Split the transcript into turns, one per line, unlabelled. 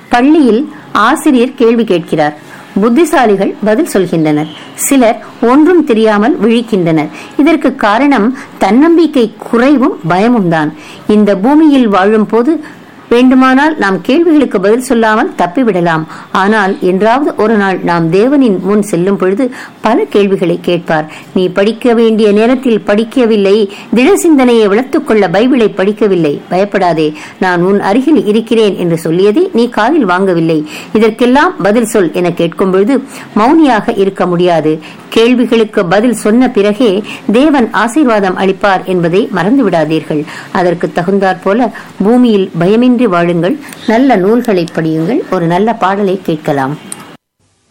பள்ளியில் ஆசிரியர் கேள்வி கேட்கிறார் புத்திசாலிகள் பதில் சொல்கின்றனர் சிலர் ஒன்றும் தெரியாமல் விழிக்கின்றனர் இதற்கு காரணம் தன்னம்பிக்கை குறைவும் பயமும் தான் இந்த பூமியில் வாழும் போது வேண்டுமானால் நாம் கேள்விகளுக்கு பதில் சொல்லாமல் தப்பிவிடலாம் ஆனால் என்றாவது ஒரு நாள் நாம் தேவனின் முன் செல்லும் பொழுது பல கேள்விகளை கேட்பார் நீ படிக்க வேண்டிய நேரத்தில் படிக்கவில்லை திட சிந்தனையை வளர்த்துக் கொள்ள பைபிளை படிக்கவில்லை பயப்படாதே நான் உன் அருகில் இருக்கிறேன் என்று சொல்லியதை நீ காதில் வாங்கவில்லை இதற்கெல்லாம் பதில் சொல் என கேட்கும் பொழுது மௌனியாக இருக்க முடியாது கேள்விகளுக்கு பதில் சொன்ன பிறகே தேவன் ஆசீர்வாதம் அளிப்பார் என்பதை மறந்து விடாதீர்கள் அதற்கு தகுந்தாற் போல பூமியில் பயமின்றி வாழுங்கள் நல்ல நூல்களை படியுங்கள் ஒரு நல்ல பாடலை கேட்கலாம்